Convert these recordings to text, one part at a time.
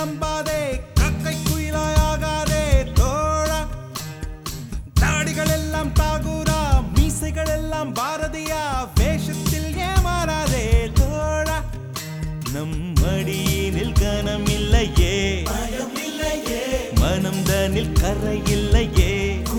நம்பாதே கக்கை குயிலாயாகாதே தோழா தாடிகள் எல்லாம் தாகூரா மீசைகள் எல்லாம் பாரதியா வேஷத்தில் ஏமாறாதே தோழா நம் மடியினில் கனம் இல்லையே மனம் தனில் கரை இல்லையே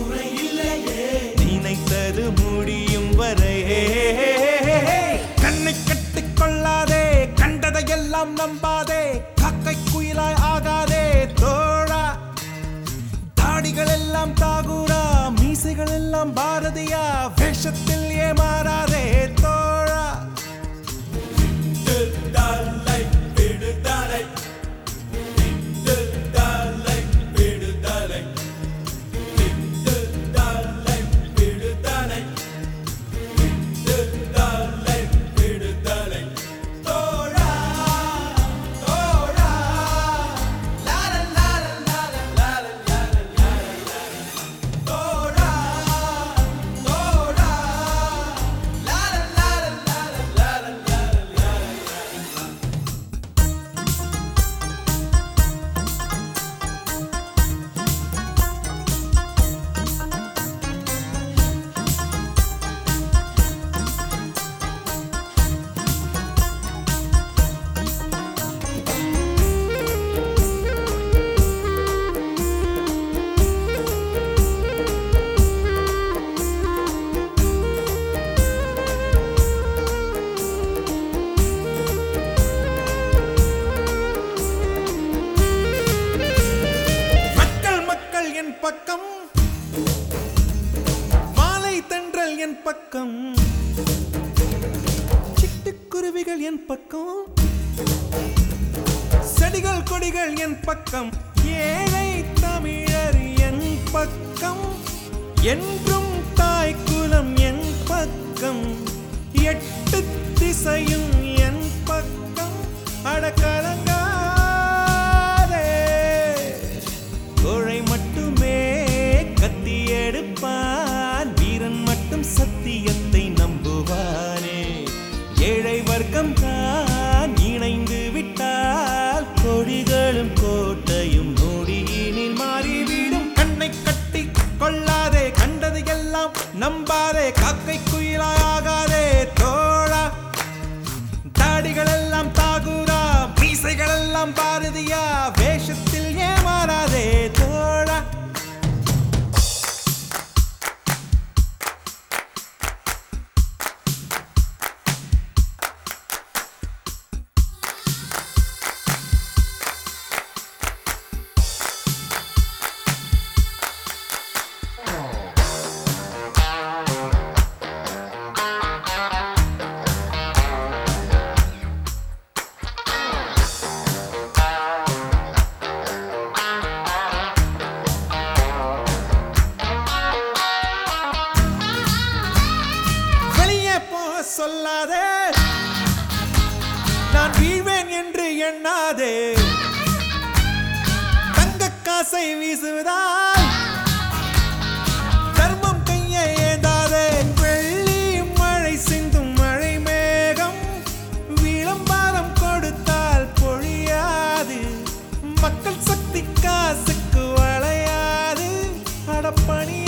நினைத்தது முடியும் வரை கண்ணை கட்டிக் கொள்ளாதே கண்டதையெல்லாம் நம்பாதே காக்கை குயிலாய் ஆகாதே தோழா தாடிகள் எல்லாம் தாகூரா மீசைகள் எல்லாம் பாரதியா வேஷத்தில் ஏமாறாதே தோழா விடுதலை விடுதலை விடுதலை விடுதலை விடுதலை விடுதலை விடுதலை விடுதலை தோழா தோழா லால லால லால லால லால லால தோழா தோழா லால லால லால லால லால லால மக்கள் மக்கள் என் பக்கம் மாலை தென்றல் என் பக்கம் சிட்டுக்குருவிகள் என் பக்கம் செடிகள் கொடிகள் என் பக்கம் ஏழை தமிழர் என் பக்கம் என்றும் தாய் குலம் என் பக்கம் எட்டு திசையும் என் பக்கம் அடக்கலங்காதே கோழை மட்டுமே கத்தி எடுப்பான் வீரன் மட்டும் சத்தியத்தை நம்புவானே ஏழை வர்க்கம் தான் இணைந்து விட்டால் கொடிகளும் கோட்டையும் நொடியினில் மாறிவிடும் கண்ணை கட்டி கொள்ளாதே கண்டது எல்லாம் நம்பாதே காக்கை குயிலாகாதே தோழா தாடிகள் எல்லாம் தாகூரா மீசைகள் எல்லாம் பாரதியா வேஷத்தில் ஏமாறாதே தோழா வெளியே போக சொல்லாதே நான் வீழ்வேன் என்று எண்ணாதே தங்க காசை வீசுவதால் தர்மம் கையை ஏந்தாதே வெள்ளி மழை சிந்தும் மழை மேகம் விளம்பரம் கொடுத்தால் பொழியாது மக்கள் சக்தி காசுக்கு வளையாது அடப்பணியாது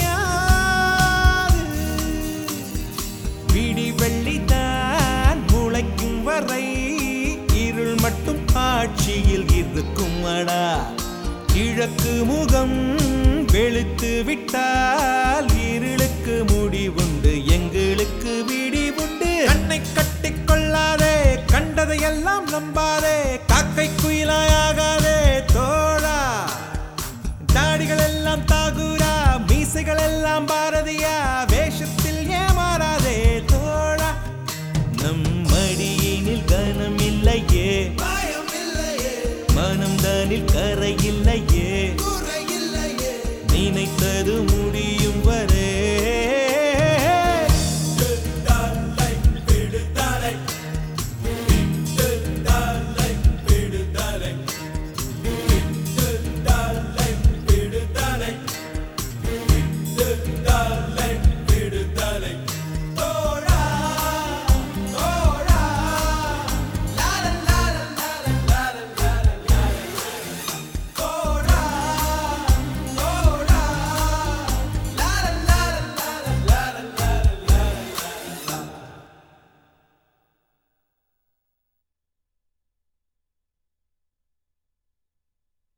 விடி வெள்ளிதான் முளைக்கும் வரை இருள் மட்டும் ஆட்சியில் இருக்கும் அடா கிழக்கு முகம் வெளுத்து விட்டால் இருளுக்கு முடிவுண்டு எங்களுக்கு விடிவுண்டு கண்ணை கட்டிக் கொள்ளாதே கண்டதையெல்லாம் நம்பாதே காக்கை குயிலாயாகாதே தோழா தாடிகள் எல்லாம் தாகூரா மீசைகள் எல்லாம் பாரதியா வேஷத்தில் ஏமாறாதே தோழா நம் மடியினில் கனம் இல்லையே பயம் இல்லையே மனம் தனில் கரை இல்லையே குறை இல்லையே நினைத்தது முடியும் வரை